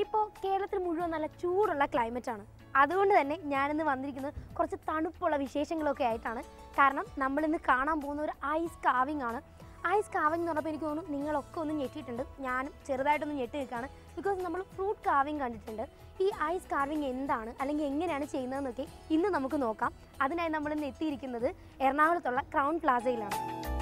ഇപ്പോൾ കേരളത്തിൽ മുഴുവൻ നല്ല ചൂടുള്ള ക്ലൈമറ്റ് ആണ് അതുകൊണ്ട് തന്നെ ഞാനിന്ന് വന്നിരിക്കുന്നത് കുറച്ച് തണുപ്പുള്ള വിശേഷങ്ങളൊക്കെ ആയിട്ടാണ് കാരണം നമ്മളിന്ന് കാണാൻ പോകുന്ന ഒരു ഐസ് കാവിംഗ് ആണ് ഐസ് കാവിംഗ് എന്ന് പറഞ്ഞപ്പോൾ എനിക്ക് തോന്നുന്നു നിങ്ങളൊക്കെ ഒന്ന് ഞെട്ടിയിട്ടുണ്ട് ഞാനും ചെറുതായിട്ടൊന്ന് ഞെട്ടി നിൽക്കുകയാണ് ബിക്കോസ് നമ്മൾ ഫ്രൂട്ട് കാവിംഗ് കണ്ടിട്ടുണ്ട് ഈ ഐസ് കാർവിംഗ് എന്താണ് അല്ലെങ്കിൽ എങ്ങനെയാണ് ചെയ്യുന്നതെന്നൊക്കെ ഇന്ന് നമുക്ക് നോക്കാം അതിനായി നമ്മൾ ഇന്ന് എത്തിയിരിക്കുന്നത് എറണാകുളത്തുള്ള ക്രൗൺ പ്ലാസയിലാണ്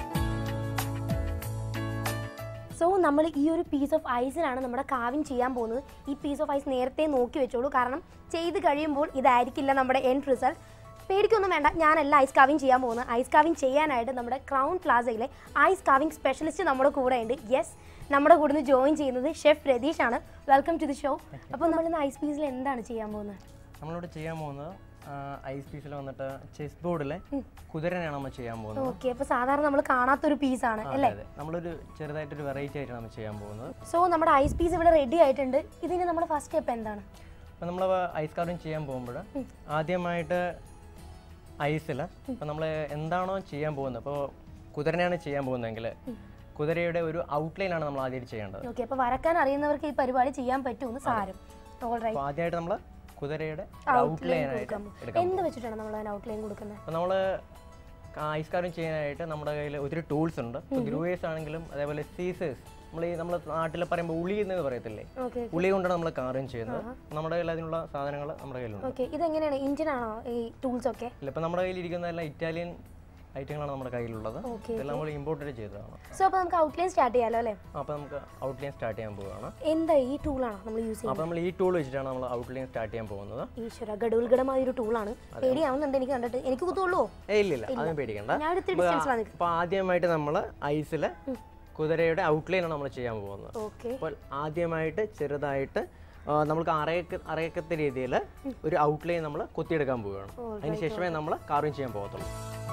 സോ നമ്മൾ ഈ ഒരു പീസ് ഓഫ് ഐസിലാണ് നമ്മുടെ കാവിങ് ചെയ്യാൻ പോകുന്നത് ഈ പീസ് ഓഫ് ഐസ് നേരത്തെ നോക്കി വെച്ചോളൂ കാരണം ചെയ്ത് കഴിയുമ്പോൾ ഇതായിരിക്കില്ല നമ്മുടെ എൻഡ് റിസൾട്ട് പേടിക്കൊന്നും വേണ്ട ഞാനല്ല ഐസ് കാവിങ് ചെയ്യാൻ പോകുന്നത് ഐസ് കാവിങ് ചെയ്യാനായിട്ട് നമ്മുടെ ക്രൗൺ പ്ലാസയിലെ ഐസ് കാവിങ് സ്പെഷ്യലിസ്റ്റ് നമ്മുടെ കൂടെ ഉണ്ട് യെസ് നമ്മുടെ കൂടെ നിന്ന് ജോയിൻ ചെയ്യുന്നത് ഷെഫ് രതീഷ് ആണ് വെൽക്കം ടു ദി ഷോ അപ്പോൾ നമ്മൾ ഇന്ന് ഐസ് പീസിൽ എന്താണ് ചെയ്യാൻ പോകുന്നത് നമ്മളിവിടെ ചെയ്യാൻ പോകുന്നത് ഐസ് പീസിൽ വന്നിട്ട് ചെസ് ബോർഡിലെ കുതിരനെയാണ് നമ്മൾ ചെയ്യാൻ പോകുന്നത് ഓക്കെ അപ്പോൾ സാധാരണ നമ്മൾ കാണാത്തൊരു പീസാണ് ആ, അല്ലേ അതെ അതെ നമ്മളൊരു ചെറുതായിട്ടൊരു വെറൈറ്റി ആയിട്ടാണ് നമ്മൾ ചെയ്യാൻ പോകുന്നത് സോ നമ്മുടെ ഐസ് പീസ് ഇവിടെ റെഡി ആയിട്ടുണ്ട് ഇതിന് നമ്മുടെ ഫസ്റ്റ് സ്റ്റെപ്പ് എന്താണ് അപ്പം നമ്മൾ ഐസ് കാർവിങ് ചെയ്യാൻ പോകുമ്പോൾ ആദ്യമായിട്ട് ഐസിൽ ഇപ്പം നമ്മൾ എന്താണോ ചെയ്യാൻ പോകുന്നത് ഇപ്പോൾ കുതിരനെയാണ് ചെയ്യാൻ പോകുന്നതെങ്കിൽ കുതിരയുടെ ഒരു ഔട്ട്ലൈൻ ആണ് നമ്മൾ ആദ്യം ചെയ്യേണ്ടത് ഓക്കെ അപ്പോൾ വരക്കാൻ അറിയുന്നവർക്ക് ഈ പരിപാടി ചെയ്യാൻ പറ്റുമെന്ന് സാരം ഓൾ റൈറ്റ് അപ്പോൾ ആദ്യമായിട്ട് നമ്മൾ കുതിരയുടെ ഔട്ട്ലൈൻ ആയിട്ട് എടുക്കാം എന്ത് വെച്ചിട്ടാണ് നമ്മൾ അതിന് ഔട്ട്ലൈൻ കൊടുക്കുന്നത് അപ്പോൾ നമ്മൾ ഐസ് കാർവിങ് ചെയ്യാനായിട്ട് നമ്മുടെ കയ്യിൽ ഒത്തിരി ടൂൾസ് ഉണ്ട് ഇപ്പോൾ ഗ്രൂവേഴ്സ് ആണെങ്കിലും അതേപോലെ സീസേഴ്സ് നമ്മൾ ഈ നമ്മൾ നാട്ടിൽ പറയുമ്പോൾ ഉളി എന്ന് പറയത്തില്ലേ ഓക്കെ ഉളി കൊണ്ടാണ് നമ്മൾ കാർവിങ് ചെയ്യുന്നത് നമ്മുടെ കയ്യിൽ അതിനുള്ള സാധനങ്ങൾ നമ്മുടെ കയ്യിലുണ്ട് ഓക്കെ ഇതെങ്ങനെയാണ് ഇന്ത്യൻ ആണോ ഈ ടൂൾസ് ഒക്കെ ഇല്ല ഇപ്പം നമ്മുടെ കയ്യിൽ ഇരിക്കുന്നതെല്ലാം ഇറ്റാലിയൻ ഐറ്റങ്ങളാണ് നമ്മുടെ കയ്യിലുള്ളത് ഓക്കെ ഇതെല്ലാം നമ്മൾ ഇമ്പോർട്ടഡ് ചെയ്തതാണ് സോ അപ്പോൾ നമുക്ക് ഔട്ട്ലൈൻ സ്റ്റാർട്ട് ചെയ്യാലോ അല്ലേ അപ്പോൾ നമുക്ക് ഔട്ട്ലൈൻ സ്റ്റാർട്ട് ചെയ്യാൻ പോവുകയാണ് എന്താ ഈ ടൂളാണോ നമ്മൾ യൂസ് ചെയ്യുന്നത് അപ്പോൾ നമ്മൾ ഈ ടൂൾ വെച്ചിട്ടാണ് നമ്മൾ ഔട്ട്ലൈൻ സ്റ്റാർട്ട് ചെയ്യാൻ പോകുന്നത് ഈശ്വര ഗഡുൽഗഡമായ ഒരു ടൂളാണ് പേടിയാവുന്നുണ്ട് എനിക്ക് കണ്ടിട്ട് എനിക്ക് കുത്തുള്ളൂ ഏയ് ഇല്ല ഇല്ല അതൊന്നും പേടിക്കണ്ട ഞാൻ ഒരു ഡിസ്റ്റൻസിലാണ് നിൽക്കുന്നത് അപ്പോൾ ആദ്യമായിട്ട് നമ്മൾ ഐസിൽ കുതിരയുടെ ഔട്ട്ലൈൻ ആണ് നമ്മൾ ചെയ്യാൻ പോകുന്നത് ഓക്കെ അപ്പോൾ ആദ്യമായിട്ട് ചെറുതായിട്ട് ആ, നമുക്ക് അറയക്ക അറയക്കത്ത രീതിയിൽ ഒരു ഔട്ട്ലൈൻ നമ്മൾ കൊത്തിയെടുക്കാൻ പോവുകയാണ് അതിന് ശേഷമേ നമ്മൾ കാർവിങ് ചെയ്യാൻ പോകത്തുള്ളൂ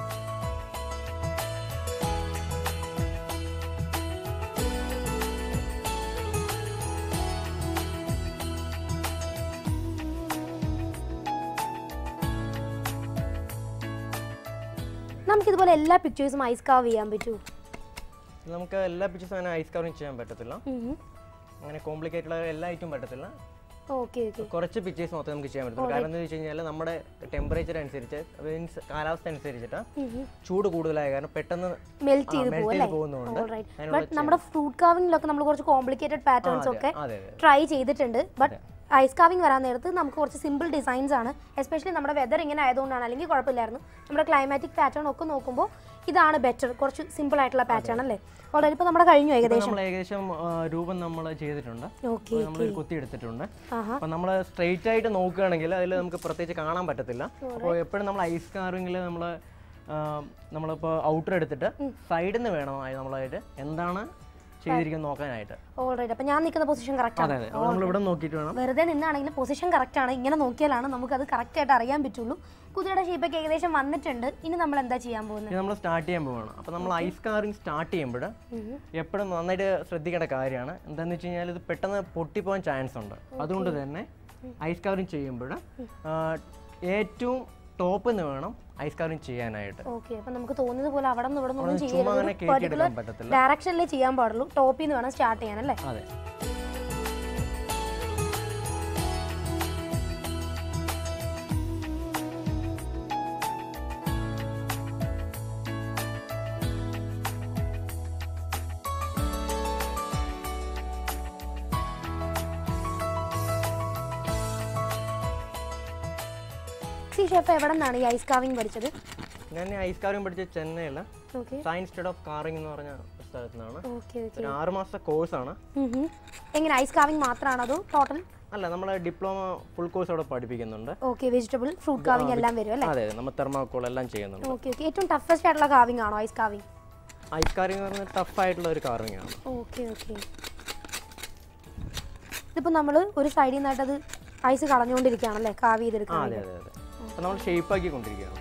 നമുക്കിതുപോലെ എല്ലാ പിക്ചേഴ്സും ഐസ് കാവ് ചെയ്യാൻ പറ്റുമോ നമുക്ക് എല്ലാ പിക്ചേഴ്സും അങ്ങനെ ഐസ് കാർവിങ് ചെയ്യാൻ പറ്റത്തില്ല അങ്ങനെ കോംപ്ലിക്കേറ്റഡ് എല്ലാ ഐറ്റവും പറ്റത്തില്ല ഓക്കെ ഓക്കെ കുറച്ച് പിക്ചേഴ്സ് മാത്രമേ നമുക്ക് ചെയ്യാൻ പറ്റത്തുള്ളൂ കാരണം എന്താ വെച്ച് കഴിഞ്ഞാൽ നമ്മുടെ ടെമ്പറേച്ചർ അനുസരിച്ച് മീൻസ് കാലാവസ്ഥ അനുസരിച്ചിട്ട് ചൂട് കൂടുതലായ കാരണം പെട്ടെന്ന് മെൽറ്റ് ചെയ്ത് മെൽറ്റ് പോകും ചെയ്ത് അല്ലേ പോകുന്നതുകൊണ്ട് ഓൾറൈറ്റ് ബട്ട് നമ്മുടെ ഫ്രൂട്ട് കാവിങ്ങിലൊക്കെ നമ്മൾ കുറച്ച് കോംപ്ലിക്കേറ്റഡ് പാറ്റേൺസ് ഒക്കെ അതെ അതെ ട്രൈ ചെയ്തിട്ടുണ്ട് ബട്ട് ഐസ് കാവിങ് വരാൻ നേരത്ത് നമുക്ക് കുറച്ച് സിമ്പിൾ ഡിസൈൻസ് ആണ് എസ്പെഷ്യലി നമ്മുടെ വെതർ ഇങ്ങനെ ആയതുകൊണ്ടാണ് അല്ലെങ്കിൽ കുഴപ്പമില്ലായിരുന്നു നമ്മുടെ ക്ലൈമാറ്റിക് പാറ്റേൺ ഒക്കെ നോക്കുമ്പോൾ ഇതാണ് ബെറ്റർ കുറച്ച് സിമ്പിൾ ആയിട്ടുള്ള പാറ്റേൺ അല്ലേ ഓൾറെഡി ഇപ്പോൾ നമ്മുടെ കഴിഞ്ഞു ഏകദേശം നമ്മൾ ഏകദേശം ആ, രൂപം നമ്മൾ ചെയ്തിട്ടുണ്ട് ഓക്കെ നമ്മളൊരു കുത്തി എടുത്തിട്ടുണ്ട് ആഹാ അപ്പോൾ നമ്മൾ സ്ട്രെയിറ്റ് ആയിട്ട് നോക്കുകയാണെങ്കിൽ അതിൽ നമുക്ക് പ്രത്യേകിച്ച് കാണാൻ പറ്റത്തില്ല അപ്പോൾ എപ്പോഴും നമ്മൾ ഐസ് കാർവിങ്ങിൽ നമ്മൾ നമ്മളിപ്പോൾ ഔട്ടർ എടുത്തിട്ട് സൈഡിൽ നിന്ന് വേണം ആയി നമ്മളായിട്ട് എന്താണ് ചെയ്തിരിക്കുന്നത് നോക്കാനായിട്ട് ഓൾറൈറ്റ് അപ്പോൾ ഞാൻ നിൽക്കുന്ന പൊസിഷൻ കറക്റ്റ് ആണ് അതെ അതെ നമ്മൾ ഇവിടെ നോക്കിയിട്ട് വേണം വെറുതെ നിന്നാണെങ്കിൽ പൊസിഷൻ കറക്റ്റ് ആണ് ഇങ്ങനെ നോക്കിയാലാണ് നമുക്കത് കറക്റ്റ് ആയിട്ട് അറിയാൻ പറ്റുള്ളൂ കുതിരയുടെ ഷേപ്പൊക്കെ ഏകദേശം വന്നിട്ടുണ്ട് ഇനി നമ്മൾ എന്താ ചെയ്യാൻ പോകുന്നത് ഇത് നമ്മൾ സ്റ്റാർട്ട് ചെയ്യാൻ പോവാണ് അപ്പോൾ നമ്മൾ ഐസ് കാറിങ് സ്റ്റാർട്ട് ചെയ്യുമ്പോൾ എപ്പോഴും നന്നായിട്ട് ശ്രദ്ധിക്കേണ്ട കാര്യമാണ് എന്താണെന്ന് വെച്ച് കഴിഞ്ഞാൽ ഇത് പെട്ടെന്ന് പൊട്ടിപ്പോകാൻ ചാൻസ് ഉണ്ട് അതുകൊണ്ട് തന്നെ ഐസ് കാറിങ് ചെയ്യുമ്പോൾ ഏറ്റവും ടോപ്പിൽ നിന്ന് വേണം ഐസ് കാറിങ് ചെയ്യാനായിട്ട് ഓക്കെ അപ്പം നമുക്ക് തോന്നിയത് പോലെ അവിടെ നിന്ന് ഇവിടെ നിന്നൊന്നും ചുമ്മാ അങ്ങനെ ചെയ്യരുത് പർട്ടിക്കുലർ കയറ്റിയെടുക്കാൻ പറ്റത്തില്ല ഡയറക്ഷനിലേ ചെയ്യാൻ പാടുള്ളൂ ടോപ്പിൽ നിന്ന് വേണം സ്റ്റാർട്ട് ചെയ്യാൻ അല്ലേ അതെ സി ഷെഫ് എവിടെ നിന്നാണ് ഈ ഐസ് കാവിങ് പഠിച്ചത് ഞാൻ ഐസ് കാറിങ് പഠിച്ച ചെന്നൈയിൽ okay science state of carving എന്ന് പറഞ്ഞ സ്ഥലത്തു നിന്നാണ് ഓക്കെ ഓക്കെ ഒരു ആറ് മാസത്തെ കോഴ്സാണ് എങ്ങനെ ഐസ് കാവിങ് മാത്രമാണോ അതോ ടോട്ടൽ അല്ല നമ്മൾ ഡിപ്ലോമ ഫുൾ കോഴ്സ് അവിടെ പഠിപ്പിക്കുന്നുണ്ട് ഓക്കെ വെജിറ്റബിൾ ഫ്രൂട്ട് കാവിങ് എല്ലാം വരും അല്ലേ അതെ അതെ നമ്മൾ തെർമാക്കോൾ എല്ലാം ചെയ്യുന്നുണ്ട് ഓക്കെ ഓക്കെ ഏറ്റവും ടഫസ്റ്റ് ആയിട്ടുള്ള കാവിങ് ആണോ ഐസ് കാവിങ് ഐസ് കാറിങ് എന്ന് പറഞ്ഞാൽ ടഫ് ആയിട്ടുള്ള ഒരു കാറിങ് ആണ് ഓക്കെ ഓക്കെ ഇതിപ്പോൾ നമ്മൾ ഒരു സൈഡിൽ നിന്നായിട്ട് അത് ഐസ് കളഞ്ഞുകൊണ്ടിരിക്കുകയാണല്ലേ കാവി ആ ചെയ്തെടുക്കാൻ അതെ അതെ അതെ അപ്പം നമ്മൾ ഷേപ്പ് ആക്കി കൊണ്ടിരിക്കുകയാണ്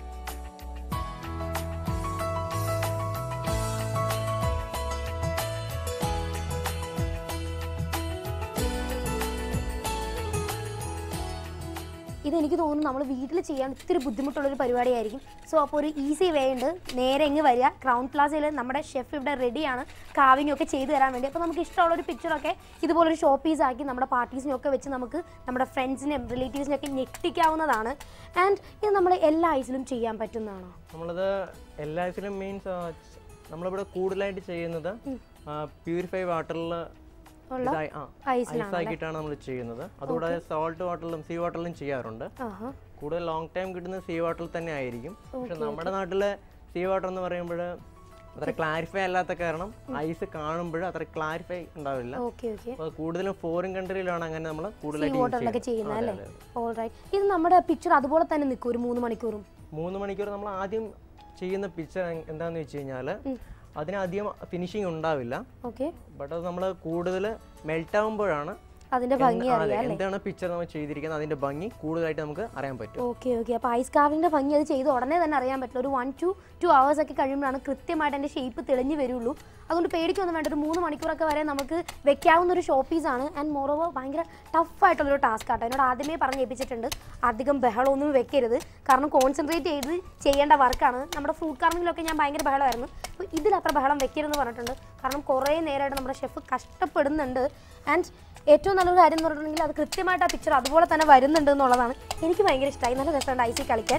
ഇത് എനിക്ക് തോന്നുന്നു നമ്മൾ വീട്ടിൽ ചെയ്യാൻ ഒത്തിരി ബുദ്ധിമുട്ടുള്ളൊരു പരിപാടിയായിരിക്കും സോ അപ്പോൾ ഒരു ഈസി വേ ഉണ്ട് നേരെ ഇങ്ങ് വരിക ക്രൗൺ പ്ലാസയിൽ നമ്മുടെ ഷെഫ് ഇവിടെ റെഡിയാണ് കാവിംഗ് ഒക്കെ ചെയ്തു തരാൻ വേണ്ടി അപ്പോൾ നമുക്ക് ഇഷ്ടമുള്ള ഒരു പിക്ചറൊക്കെ ഇതുപോലൊരു ഷോ പീസ് ആക്കി നമ്മുടെ പാർട്ടീസിനൊക്കെ വെച്ച് നമുക്ക് നമ്മുടെ ഫ്രണ്ട്സിനെയും റിലേറ്റീവ്സിനെയൊക്കെ ഞെട്ടിക്കാവുന്നതാണ് ആൻഡ് ഇത് നമ്മൾ എല്ലാ ഐസിലും ചെയ്യാൻ പറ്റുന്നതാണോ നമ്മളത് എല്ലാത്തിലും മീൻസ് നമ്മളിവിടെ കൂടുതലായിട്ട് ചെയ്യുന്നത് പ്യൂരിഫൈ വാട്ടറിൽ ഉള്ള ഐസ് ആക്കിയിട്ടാണ് നമ്മൾ ചെയ്യുന്നത് അതുകൂടാതെ സോൾട്ട് വാട്ടറിലും സീ വാട്ടറിലും ചെയ്യാറുണ്ട് ആഹാ കൂടുതൽ ലോങ് ടൈം കിട്ടുന്നത് സീ വാട്ടറിൽ തന്നെ ആയിരിക്കും പക്ഷെ നമ്മുടെ നാട്ടിലെ സീ വാട്ടർ എന്ന് പറയുമ്പോൾ അത്ര ക്ലാരിഫൈ അല്ലാത്ത കാരണം ഐസ് കാണുമ്പോൾ അത്ര ക്ലാരിഫൈ ഉണ്ടാവില്ല ഓക്കെ ഓക്കെ അപ്പോൾ കൂടുതലും ഫോറിൻ കൺട്രിയിലാണ് അങ്ങനെ നമ്മൾ കൂടുതലായിട്ട് use വാട്ടറിലൊക്കെ ചെയ്യുന്നത്. ചെയ്യുന്നത് അതെ, അല്ലേ അതെ, ഓൾ റൈറ്റ് ഇത് നമ്മുടെ പിക്ചർ അതുപോലെ തന്നെ നിൽക്കും ഒരു മൂന്ന് മണിക്കൂറും മൂന്ന് മണിക്കൂർ നമ്മൾ ആദ്യം ചെയ്യുന്ന പിക്ചർ എന്താണെന്ന് വെച്ച് കഴിഞ്ഞാൽ അതിന് അധികം ഫിനിഷിങ് ഉണ്ടാവില്ല ഓക്കെ ബട്ട് അത് നമ്മൾ കൂടുതൽ മെൽറ്റ് ആകുമ്പോഴാണ് അതിന്റെ ഭംഗി എന്ത്- അറിയാം അതെ, എന്താണ് പിക്ചർ നമ്മൾ ചെയ്തിരിക്കുന്നത് അതിന്റെ ഭംഗി കൂടുതലായിട്ട് നമുക്ക് അറിയാൻ പറ്റും ഓക്കെ ഓക്കെ അപ്പോൾ ഐസ് കാവിൻ്റെ ഭംഗി അത് ചെയ്ത് ഉടനെ തന്നെ അറിയാൻ പറ്റില്ല ഒരു വൺ ടു ടു അവേഴ്സ് ഒക്കെ കഴിയുമ്പോഴാണ് കൃത്യമായിട്ട് എൻ്റെ ഷേപ്പ് തെളിഞ്ഞ് വരുള്ളൂ അതുകൊണ്ട് പേടിക്കൊന്നും വേണ്ട ഒരു മൂന്ന് മണിക്കൂറൊക്കെ വരെ നമുക്ക് വെക്കാവുന്ന ഒരു ഷോ പീസാണ് ആൻഡ് മോറോവർ ഭയങ്കര ടഫായിട്ടുള്ളൊരു ടാസ്ക് ആട്ടോ എന്നോട് ആദ്യമേ പറഞ്ഞ് ഏൽപ്പിച്ചിട്ടുണ്ട് അധികം ബഹളമൊന്നും വെക്കരുത് കാരണം കോൺസെൻട്രേറ്റ് ചെയ്ത് ചെയ്യേണ്ട വർക്കാണ് നമ്മുടെ ഫ്രൂട്ട് കാർമിങ്ങിലൊക്കെ ഞാൻ ഭയങ്കര ബഹളമായിരുന്നു അപ്പോൾ ഇതിൽ അത്ര ബഹളം വെക്കരുതെന്ന് പറഞ്ഞിട്ടുണ്ട് കാരണം കുറേ നേരമായിട്ട് നമ്മുടെ ഷെഫ് കഷ്ടപ്പെടുന്നുണ്ട് ആൻഡ് ഏറ്റവും നല്ലൊരു കാര്യം എന്ന് പറഞ്ഞിട്ടുണ്ടെങ്കിൽ അത് കൃത്യമായിട്ട് ആ പിക്ചർ അതുപോലെ തന്നെ വരുന്നുണ്ട് എന്നുള്ളതാണ് എനിക്ക് ഭയങ്കര ഇഷ്ടമായി നല്ല രസമുണ്ട് ഐസി കളിക്കാൻ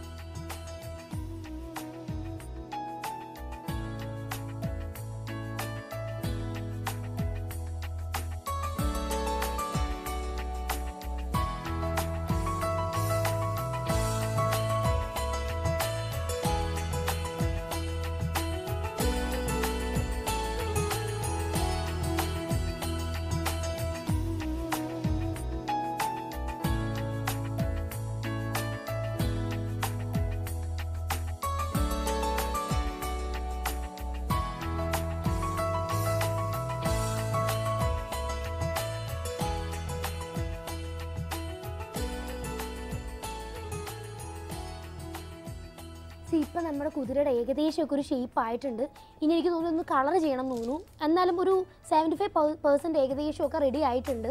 സി ഇപ്പം നമ്മുടെ കുതിരയുടെ ഏകദേശം ഒക്കെ ഒരു ഷേപ്പ് ആയിട്ടുണ്ട് ഇനി എനിക്ക് തോന്നുന്നു ഒന്ന് കളർ ചെയ്യണം എന്ന് തോന്നുന്നു എന്നാലും ഒരു സെവൻറ്റി ഫൈവ് പെർസെൻറ്റ് ഏകദേശം ഒക്കെ റെഡി ആയിട്ടുണ്ട്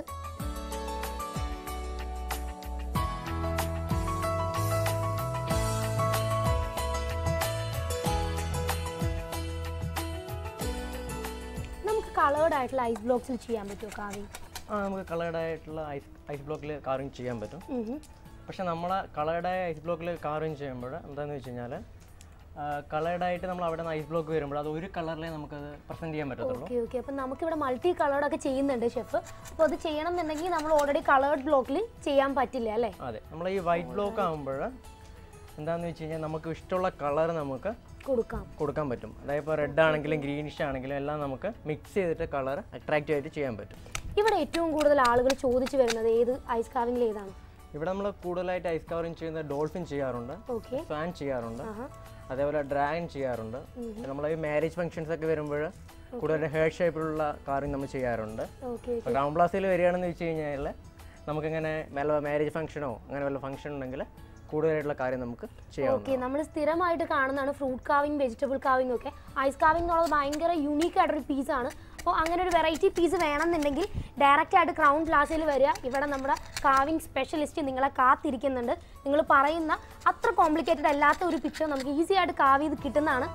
നമുക്ക് കളേർഡ് ആയിട്ടുള്ള ഐസ് ബ്ലോക്സിൽ ചെയ്യാൻ പറ്റുമോ കാവി ആ നമുക്ക് കളേർഡ് ആയിട്ടുള്ള ഐസ് ഐസ് ബ്ലോക്കിൽ കാറിങ് ചെയ്യാൻ പറ്റും ഉം ഹും. പക്ഷെ നമ്മൾ കളേർഡായ ഐസ് ബ്ലോക്കിൽ കാറിങ് ചെയ്യുമ്പോൾ എന്താണെന്ന് വെച്ച് കഴിഞ്ഞാൽ കളേർഡായിട്ട് നമ്മൾ അവിടെ നിന്ന് ഐസ് ബ്ലോക്ക് വരുമ്പോൾ അത് ഒരു കളറിലേ നമുക്കത് പ്രസൻറ്റ് ചെയ്യാൻ പറ്റത്തുള്ളൂ ഓക്കെ ഓക്കെ അപ്പം നമുക്കിവിടെ മൾട്ടി കളേർഡ് ഒക്കെ ചെയ്യുന്നുണ്ട് ഷെഫ് അപ്പോൾ അത് ചെയ്യണം എന്നുണ്ടെങ്കിൽ നമ്മൾ ഓൾറെഡി കളേർഡ് ബ്ലോക്കിൽ ചെയ്യാൻ പറ്റില്ല അല്ലേ അതെ നമ്മൾ ഈ വൈറ്റ് ബ്ലോക്ക് ആകുമ്പോൾ എന്താണെന്ന് വെച്ച് കഴിഞ്ഞാൽ നമുക്ക് ഇഷ്ടമുള്ള കളർ നമുക്ക് കൊടുക്കാം കൊടുക്കാൻ പറ്റും അതായത് ഇപ്പോൾ റെഡ് ആണെങ്കിലും ഗ്രീനിഷ് ആണെങ്കിലും എല്ലാം നമുക്ക് മിക്സ് ചെയ്തിട്ട് കളർ അട്രാക്റ്റീവ് ആയിട്ട് ചെയ്യാൻ പറ്റും ഇവിടെ ഏറ്റവും കൂടുതൽ ആളുകൾ ചോദിച്ചു വരുന്നത് ഏത് ഐസ് കാവിംഗിൽ ഏതാണ് ഇവിടെ നമ്മൾ കൂടുതലായിട്ട് ഐസ് കവറിങ് ചെയ്യുന്ന ഡോൾഫിൻ ചെയ്യാറുണ്ട് ഓക്കെ ഫാൻ ചെയ്യാറുണ്ട് ആഹാ അതേപോലെ ഡ്രാഗൺ ചെയ്യാറുണ്ട് നമ്മൾ ഈ മാരേജ് ഫംഗ്ഷൻസ് ഒക്കെ വരുമ്പോൾ കൂടുതൽ ഹെയർ ഷേപ്പിലുള്ള കാറിങ് നമ്മൾ ചെയ്യാറുണ്ട് ഓക്കെ ഇപ്പോൾ ഗ്രൗണ്ട് പ്ലാസിൽ വരികയാണെന്ന് വെച്ച് കഴിഞ്ഞാൽ നമുക്കിങ്ങനെ മെല്ല മാരേജ് ഫംഗ്ഷനോ അങ്ങനെ വല്ല ഫംഗ്ഷൻ ഉണ്ടെങ്കിൽ കൂടുതലായിട്ടുള്ള കാര്യം നമുക്ക് ചെയ്യാം ഓക്കെ നമ്മൾ സ്ഥിരമായിട്ട് കാണുന്നതാണ് ഫ്രൂട്ട് കാവിങ് വെജിറ്റബിൾ കാവിങ് ഒക്കെ ഐസ് കാവിംഗ് എന്നുള്ളത് ഭയങ്കര യുണീക്ക് ആയിട്ടൊരു പീസാണ് അപ്പോൾ അങ്ങനെ ഒരു വെറൈറ്റി പീസ് വേണമെന്നുണ്ടെങ്കിൽ ഡയറക്റ്റ് ആയിട്ട് ക്രൗൺ പ്ലാസയിൽ വരിക ഇവിടെ നമ്മുടെ കാവിംഗ് സ്പെഷ്യലിസ്റ്റ് നിങ്ങളെ കാത്തിരിക്കുന്നുണ്ട് നിങ്ങൾ പറയുന്ന അത്ര കോംപ്ലിക്കേറ്റഡ് അല്ലാത്ത ഒരു പിക്ചർ നമുക്ക് ഈസി ആയിട്ട് കാവ് ചെയ്ത് കിട്ടുന്നതാണ്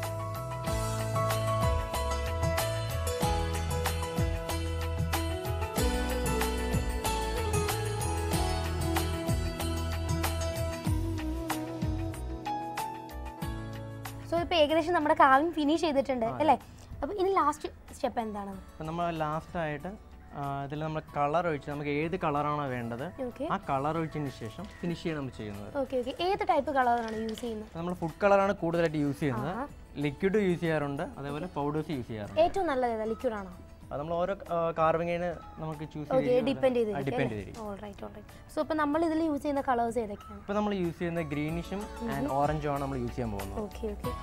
സോ ഇപ്പോൾ ഏകദേശം നമ്മുടെ കാവിങ് ഫിനിഷ് ചെയ്തിട്ടുണ്ട് അല്ലേ അപ്പോൾ ഇനി ലാസ്റ്റ് സ്റ്റെപ്പ് എന്താണ് അപ്പം നമ്മൾ ലാസ്റ്റായിട്ട് ഇതിൽ നമ്മൾ കളർ ഒഴിച്ച് നമുക്ക് ഏത് കളറാണോ വേണ്ടത് ഓക്കെ ആ കളർ ഒഴിച്ചതിന് ശേഷം ഫിനിഷ് ചെയ്യാണ് നമ്മൾ ചെയ്യുന്നത് ഓക്കെ ഓക്കെ ഏത് ടൈപ്പ് കളറാണ് യൂസ് ചെയ്യുന്നത് നമ്മൾ ഫുഡ് കളറാണ് കൂടുതലായിട്ട് യൂസ് ചെയ്യുന്നത് ലിക്വിഡ് യൂസ് ചെയ്യാറുണ്ട് അതേപോലെ പൗഡേഴ്സ് യൂസ് ചെയ്യാറുണ്ട് ഏറ്റവും നല്ലത് ഏതാ ലിക്വിഡ് ആണോ അത് നമ്മൾ ഓരോ കാർവിങ്ങിന് നമുക്ക് ചൂസ് ഓക്കെ ഡിപ്പെൻഡ് ഡിപ്പെൻഡ് ചെയ്തിരിക്കും ചെയ്തിരിക്കും all right all right so ഇപ്പോൾ നമ്മൾ ഇതിൽ യൂസ് ചെയ്യുന്ന കളേഴ്സ് ഏതൊക്കെയാണ് ഇപ്പോൾ നമ്മൾ യൂസ് ചെയ്യുന്ന ഗ്രീനിഷും ആൻഡ് ഓറഞ്ചും ആണ് നമ്മൾ യൂസ് ചെയ്യാൻ പോകുന്നത് ഓക്കെ ഓക്കെ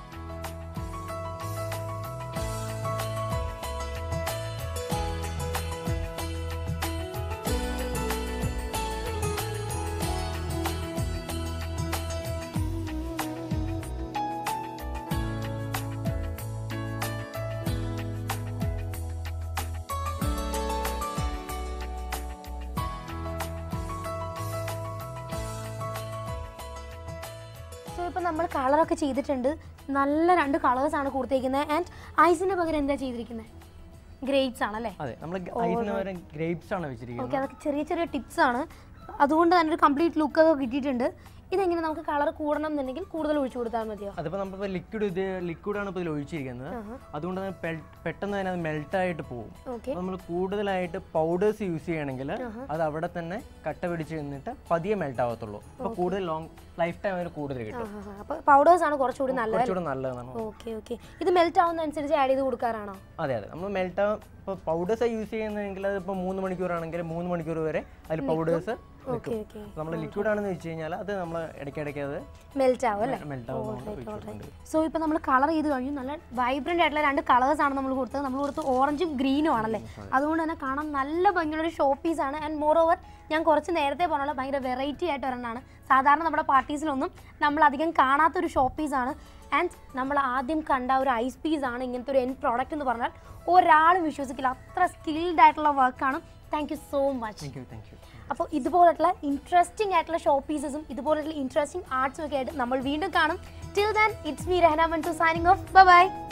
ഇപ്പം നമ്മൾ കളറൊക്കെ ചെയ്തിട്ടുണ്ട് നല്ല രണ്ട് കളേഴ്സാണ് കൊടുത്തേക്കുന്നത് ആൻഡ് ഐസിൻ്റെ പകരം എന്താ ചെയ്തിരിക്കുന്നത് ഗ്രേപ്സ് ആണല്ലേ അതെ നമ്മൾ ഐസിന് പകരം ഗ്രേപ്സ് ആണ് വെച്ചിരിക്കുന്നത് ഓക്കെ അതൊക്കെ ചെറിയ ചെറിയ ടിപ്സ് ആണ് അതുകൊണ്ട് തന്നെ ഒരു കംപ്ലീറ്റ് ലുക്ക് ഒക്കെ കിട്ടിയിട്ടുണ്ട് ഇതെങ്ങനെ നമുക്ക് കളർ കൂടണം എന്നുണ്ടെങ്കിൽ കൂടുതൽ ഒഴിച്ചു കൊടുത്താൽ മതിയോ അതിപ്പോൾ നമ്മളിപ്പോൾ ലിക്വിഡ് ഇത് ലിക്വിഡാണ് ഇപ്പോൾ ഇതിൽ ഒഴിച്ചിരിക്കുന്നത് അതുകൊണ്ട് തന്നെ പെൽ- പെട്ടെന്ന് തന്നെ അത് മെൽട്ടായിട്ട് പോകും ഓക്കെ നമ്മൾ കൂടുതലായിട്ട് പൗഡേഴ്സ് യൂസ് ചെയ്യണമെങ്കിൽ അത് അവിടെ തന്നെ കട്ട പിടിച്ച് നിന്നിട്ട് പതിയെ മെൽറ്റ് ആവത്തുള്ളൂ അപ്പോൾ കൂടുതൽ ലോങ് ലൈഫ് ടൈം അതിന് കൂടുതൽ കിട്ടും അപ്പോൾ പൗഡേഴ്സ് ആണ് കുറച്ചുകൂടി നല്ലത് കുറച്ചുകൂടെ നല്ലതാണ് ഓക്കെ ഓക്കെ ഇത് മെൽറ്റ് ആവുന്നതനുസരിച്ച് ആഡ് ചെയ്ത് കൊടുക്കാറാണോ അതെ അതെ നമ്മൾ മെൽറ്റ് ഇപ്പോൾ പൗഡേഴ്സ് യൂസ് ചെയ്യുന്നതെങ്കിൽ അതിപ്പോൾ മൂന്ന് മണിക്കൂറാണെങ്കിൽ മൂന്ന് മണിക്കൂർ വരെ അതിൽ പൗഡേഴ്സ് ഓക്കെ ഓക്കെ നമ്മൾ ലിക്വിഡ് ആണെന്ന് വെച്ച് കഴിഞ്ഞാൽ അത് നമ്മൾ ഇടയ്ക്കിടയ്ക്ക് അത് മെൽറ്റ് ആവും അല്ലേ മെൽറ്റ് ആവുന്നുണ്ട് സോ ഇപ്പോൾ നമ്മൾ കളർ ചെയ്ത് കഴിഞ്ഞു നല്ല വൈബ്രൻ്റ് ആയിട്ടുള്ള രണ്ട് കളേഴ്സ് ആണ് നമ്മൾ കൊടുത്തത് നമ്മൾ കൊടുത്ത് ഓറഞ്ചും ഗ്രീനും ആണല്ലേ അതുകൊണ്ട് തന്നെ കാണാൻ നല്ല ഭംഗിയുള്ള ഒരു ഷോ പീസ് ആണ് ആൻഡ് മോർ ഓവർ ഞാൻ കുറച്ച് നേരത്തെ പറഞ്ഞുള്ള ഭയങ്കര വെറൈറ്റി ആയിട്ട് ഒരെണ്ണമാണ് സാധാരണ നമ്മുടെ പാർട്ടീസിലൊന്നും നമ്മൾ അധികം കാണാത്തൊരു ഷോ പീസ് ആണ് ആൻഡ് നമ്മൾ ആദ്യം കണ്ട ഒരു ഐസ് പീസ് ആണ് ഇങ്ങനത്തെ ഒരു എൻ പ്രോഡക്റ്റ് എന്ന് പറഞ്ഞാൽ ഒരാളും വിശ്വസിക്കില്ല അത്ര സ്കിൽഡ് ആയിട്ടുള്ള വർക്കാണ് thank you so much thank you thank you അപ്പോൾ ഇതുപോലുള്ള ഇൻട്രസ്റ്റിംഗ് ആയിട്ടുള്ള ഷോ പീസസും ഇതുപോലുള്ള ഇൻട്രസ്റ്റിംഗ് ആർട്സും ഒക്കെ ആയിട്ട് നമ്മൾ വീണ്ടും കാണും till then it's me Rahana Mansu signing off by